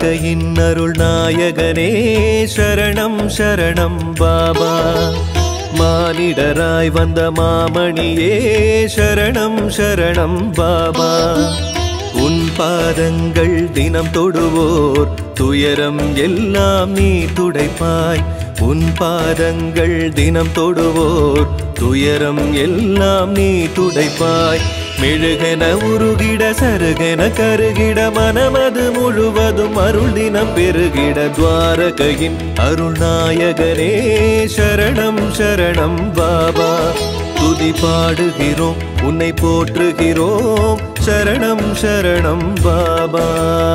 துவாரகையின் அருள் நாயகனே சரணம் சரணம் பாபா மானிடராய் வந்த மாமணியே சரணம் சரணம் பாபா உன் பாதங்கள் தினம் தொடுவோர் துயரம் எல்லாம் நீ துடைப்பாய் உன் பாதங்கள் தினம் தொடுவோர் துயரம் எல்லாம் நீ துடைப்பாய் மெழுகென உருகிட சருகென கருகிட மனமது முழுவதும் அருள் தினம் பெருகிட துவாரகையின் அருள்நாயகனே சரணம் சரணம் பாபா துதி பாடுகிறோம் உன்னை போற்றுகிறோம் சரணம் சரணம் பாபா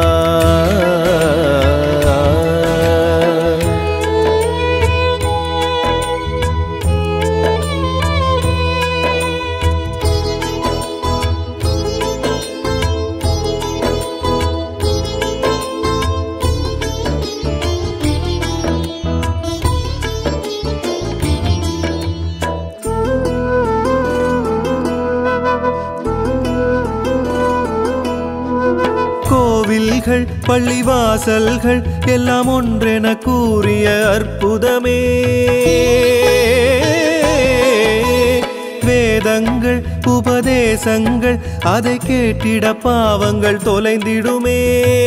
கோவில்கள் பள்ளிவாசல்கள் எல்லாம் ஒன்றென கூறிய அற்புதமே வேதங்கள் உபதேசங்கள் அதை கேட்டிட பாவங்கள் தொலைந்திடுமே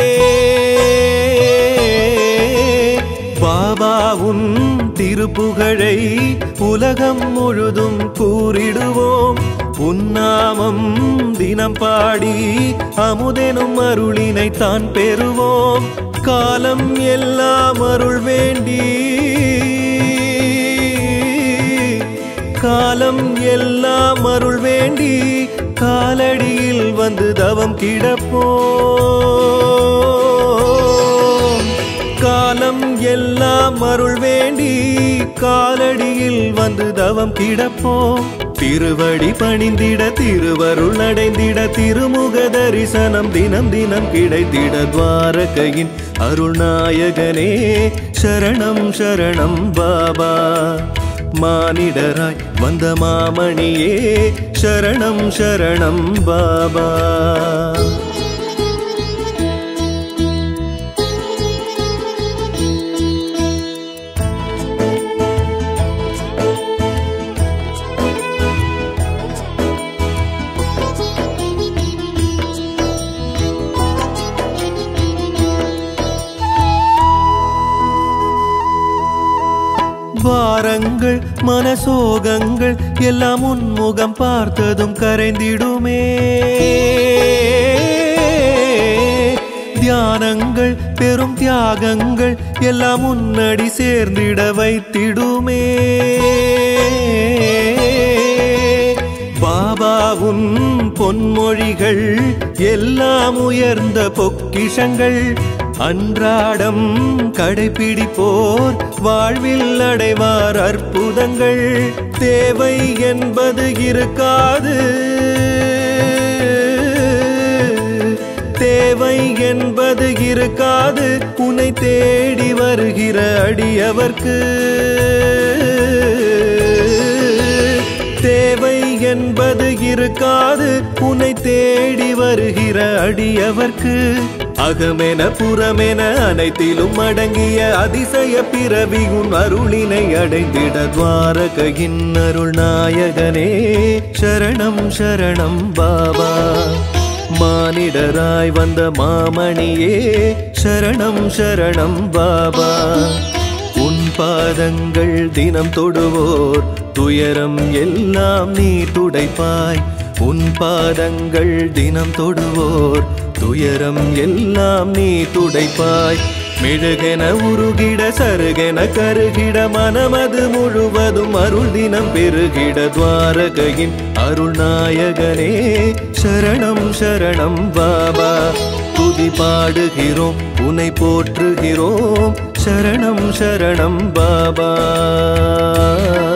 பாபாவுன் திருப்புகழை உலகம் முழுதும் கூறிடுவோம் உன்னாமம் தினம் பாடி அமுதெனும் அருளினை தான் பெறுவோம் காலம் எல்லாம் அருள் வேண்டி காலம் எல்லாம் அருள் வேண்டி காலடியில் வந்து தவம் கிடப்போம் காலம் எல்லாம் அருள் வேண்டி காலடியில் வந்து தவம் கிடப்போம் திருவடி பணிந்திட திருவருள் அடைந்திட திருமுக தரிசனம் தினம் தினம் கிடைத்திட துவாரகையின் அருள்நாயகனே சரணம் சரணம் பாபா மானிடராய் வந்த மாமணியே சரணம் சரணம் பாபா பாரங்கள் மனசோகங்கள் எல்லாம் உன்முகம் பார்த்ததும் கரைந்திடுமே தியானங்கள் பெரும் தியாகங்கள் எல்லாம் உன்னடி சேர்ந்திட வைத்திடுமே பாபாவுன் பொன்மொழிகள் எல்லாம் உயர்ந்த பொக்கிஷங்கள் அன்றாடம் கடைபிடிப்போர் வாழ்வில் அடைவார் அற்புதங்கள் தேவை என்பது இருக்காது தேவை என்பது இருக்காது உன்னை தேடி வருகிற அடியவர்க்கு தேவை என்பது இருக்காது உன்னை தேடி வருகிற அடியவர்க்கு அகமென புறமென அனைத்திலும் அடங்கிய அதிசய பிறவி உன் அருளினை அடைந்திட துவாரகையின் அருள் நாயகனே சரணம் சரணம் பாபா மானிடராய் வந்த மாமணியே சரணம் சரணம் பாபா உன் பாதங்கள் தினம் தொடுவோர் துயரம் எல்லாம் நீ துடைப்பாய் உன் பாதங்கள் தினம் தொடுவோர் துயரம் எல்லாம் நீ துடைப்பாய் மெழுகென உருகிட சருகென கருகிட மனமது முழுவதும் அருள் தினம் பெருகிட துவாரகையின் அருள் நாயகனே சரணம் சரணம் பாபா துதி பாடுகிறோம் உன்னை போற்றுகிறோம் சரணம் சரணம் பாபா